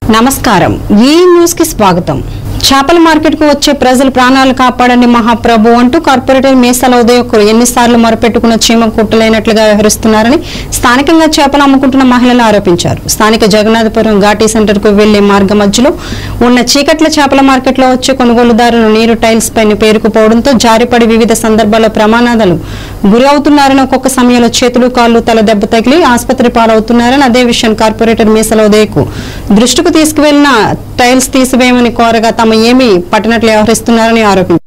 నమస్కారం ఈ న్యూస్ కి స్వాగతం చేపల మార్కెట్ కు వచ్చే ప్రజల ప్రాణాలు కాపాడండి మహాప్రభు అంటూ కార్పొరేటర్ మీసాల ఉదయకులు ఎన్నిసార్లు మొరపెట్టుకున్న చీమ కుట్టలేనట్లుగా వ్యవహరిస్తున్నారని స్థానికంగా చేపలు అమ్ముకుంటున్న మహిళలు ఆరోపించారు స్థానిక జగన్నాథపురం ఘాటీ సెంటర్ కు వెళ్లే మార్గ మధ్యలో ఉన్న చీకట్ల చేపల మార్కెట్ లో వచ్చే కొనుగోలుదారులు నీరు టైల్స్ పైన పేరుకుపోవడంతో జారిపడి వివిధ సందర్భాల్లో ప్రమాదాలు గురి అవుతున్నారని ఒక్కొక్క సమయంలో చేతులు కాళ్ళు తల దెబ్బ తగిలి ఆసుపత్రి పాలవుతున్నారని అదే విషయం కార్పొరేటర్ మీసాల ఉదయకు దృష్టికి తీసుకువెళ్లిన టైల్స్ తీసివేయమని కోరగా తమ ఏమీ పట్టినట్లు వ్యవహరిస్తున్నారని ఆరోపించారు